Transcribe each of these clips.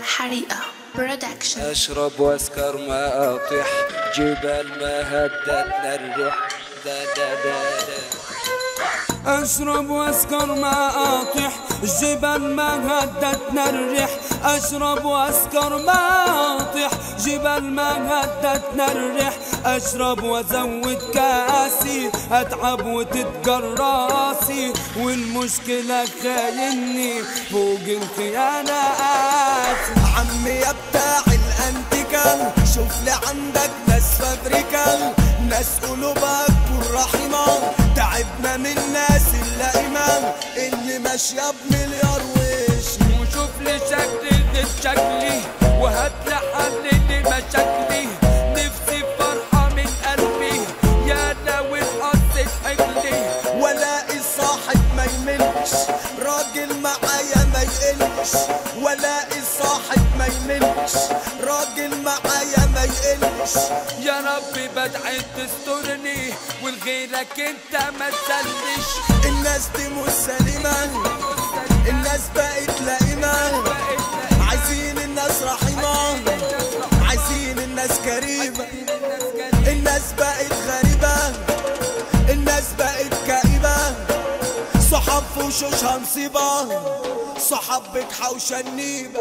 حريقة برودكشن اشرب واسكر ما اطيح جبال ما هدتنا الريح دا دا دا دا اشرب واسكر ما اطيح جبال ما هدتنا الريح اشرب واسكر ما اطيح جبال ما هدتنا الريح اشرب وازود كاسي اتعب وتتجر راسي والمشكلة خايني فوق الخيانات عمي يا بتاع الانتيكال شوف لي عندك ناس فابريكال ناس قلوبها تكون رحمة تعبنا من ناس اللئيمة اللي ماشية بمليار وش وشوف لي شكلي ضد شكلي وهات لي حل لمشاكلي نفسي فرحة من قلبي يا لو اتقصت حجلي ولاقي صاحب ما يملش راجل معايا ما يقلش ولاقي صاحب ما يملش راجل معايا ما يقلش يا ربي بدعي تسترني ولغيرك انت ما تسلش الناس دي مش سليمة الناس بقت لئيمة عايزين الناس رحيمة عايزين الناس كريمة الناس بقت غريبة الناس بقت كئيبة صحاب في وشوشها مصيبة صحاب بجحة وشنيبة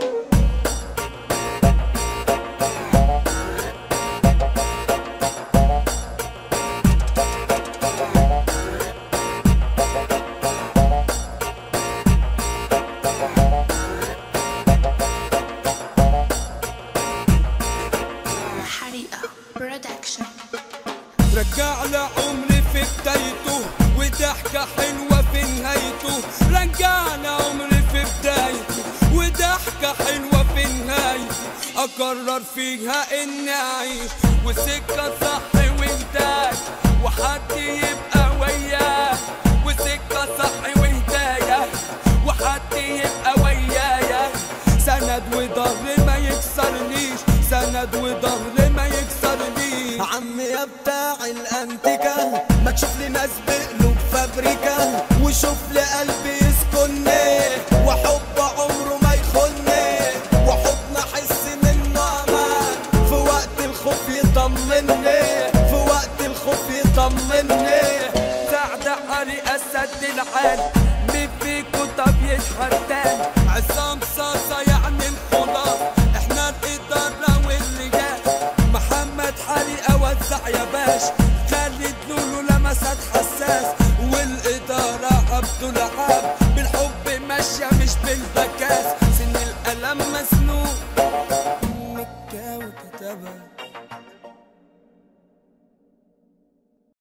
حريقة برودكشن رجع لعمري في بدايته وضحكة حلوة في نهايته رجع لعمري في بدايته وضحكة حلوة في نهايته أقرر فيها إني أعيش وسكة صح وهداية وحد يبقى وياي وسكة صح وهداية وحد يبقى ويايا سند وظهر ما يكسرنيش سند وظهر ما يكسرنيش عمي يا بتاع الانتيكا ما تشوف لي ناس بقلوب فابريكا وشوف لي قلبي يسكنني وحب عمره ما يخوني وحضن احس منه امان في وقت الخوف يطمني في وقت الخوف يطمني سعد علي أسد العال مين فيكو طب يتحداني عصام صاصة يعني الخلاص احنا الإدارة والرجال محمد حريقة وزع يا باش خالد لولو لمسات حساس والإدارة عبد العاب بالحب ماشية مش بالبكاس سن الألم مسنون مكة وكتبها